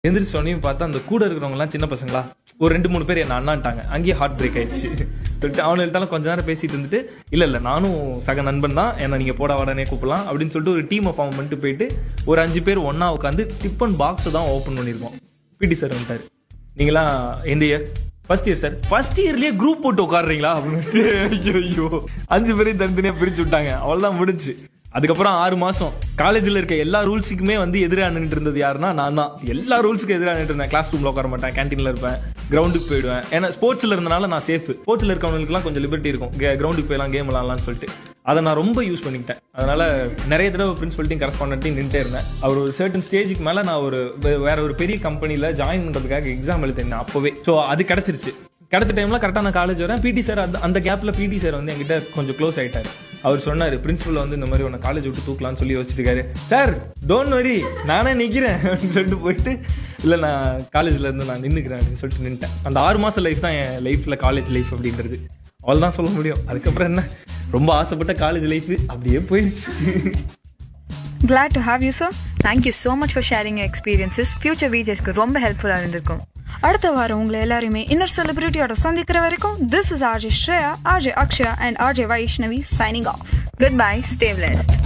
எந்திரிச்சு சொன்னையும் பார்த்தா அந்த கூட இருக்கிறவங்க எல்லாம் சின்ன பசங்களா ஒரு ரெண்டு மூணு பேர் என்ன அண்ணான்ட்டாங்க அங்கேயே ஹார்ட் பிரேக் ஆயிடுச்சு சொல்லிட்டு அவனுகிட்டாலும் கொஞ்ச நேரம் பேசிட்டு இருந்துட்டு இல்ல இல்ல நானும் சக நண்பன் தான் என்ன நீங்க போட உடனே கூப்பிடலாம் அப்படின்னு சொல்லிட்டு ஒரு டீமை ஃபார்ம் பண்ணிட்டு போயிட்டு ஒரு அஞ்சு பேர் ஒண்ணா உட்காந்து டிஃபன் பாக்ஸ் தான் ஓப்பன் பண்ணிருக்கோம் பிடி சார் வந்துட்டாரு நீங்களா எந்த year first year sir first இயர்லயே குரூப் போட்டு உட்காடுறீங்களா அப்படின்ட்டு ஐயோ ஐயோ அஞ்சு பேரையும் தனித்தனியா பிரிச்சு விட்டாங்க அவ்வளவுதான் முடிஞ்சு அதுக்கப்புறம் ஆறு மாசம் காலேஜ்ல இருக்க எல்லா ரூல்ஸுக்குமே வந்து எதிராக நின்றுட்டு இருந்தது யாருன்னா நான் தான் எல்லா ரூல்ஸுக்கும் எதிராக நின்று இருந்தேன் கிளாஸ் ரூம்ல உட்கார மாட்டேன் கேன்டீன்ல இருப்பேன் கிரவுண்டுக்கு போயிடுவேன் ஏன்னா ஸ்போர்ட்ஸ்ல இருந்தனால நான் சேஃப் ஸ்போர்ட்ஸ்ல இருக்கவங்களுக்குலாம் கொஞ்சம் லிபர்ட்டி இருக்கும் கிரவுண்டுக்கு போயலாம் கேம் விளாட்லாம்னு சொல்லிட்டு அதை நான் ரொம்ப யூஸ் பண்ணிக்கிட்டேன் அதனால நிறைய தடவை பிரின்சிபல்ட்டையும் கரஸ்பாண்டையும் நின்றுட்டே இருந்தேன் அவர் ஒரு சர்டன் ஸ்டேஜுக்கு மேல நான் ஒரு வே- வேற ஒரு பெரிய கம்பெனில ஜாயின் பண்றதுக்காக எக்ஸாம் எழுதினேன் அப்பவே ஸோ அது கிடைச்சிருச்சு கிடைச்ச டைம்ல கரெக்டாக நான் காலேஜ் வரேன் பிடி சார் அந்த அந்த கேப்ல பிடி சார் வந்து என்கிட்ட கொஞ்சம் க்ளோஸ் ஆயிட்டாரு அவர் சொன்னாரு பிரின்சிபல் வந்து இந்த மாதிரி உன்னை காலேஜ் விட்டு தூக்கலாம்னு சொல்லி வச்சிருக்காரு சார் டோன்ட் வரி நானே நிக்கிறேன் அப்படின்னு சொல்லிட்டு போயிட்டு இல்ல நான் காலேஜ்ல இருந்து நான் நின்னுக்கிறேன் அப்படின்னு சொல்லிட்டு நின்ட்டேன் அந்த ஆறு மாசம் லைஃப் தான் என் லைஃப்ல காலேஜ் லைஃப் அப்படின்றது அவ்வளவுதான் சொல்ல முடியும் அதுக்கப்புறம் என்ன ரொம்ப ஆசைப்பட்ட காலேஜ் லைஃப் அப்படியே போயிடுச்சு Glad to have you, sir. Thank you so much for sharing your experiences. Future VJஸ்க்கு ரொம்ப ஹெல்ப்ஃபுல்லாக இருந்திருக்கும் அடுத்த வாரம் உங்களை எல்லாருமே இன்னொரு செலிபிரிட்டியோட சந்திக்கிற வரைக்கும் this is RJ Shreya RJ Akshaya and RJ Vaishnavi signing off good bye stay blessed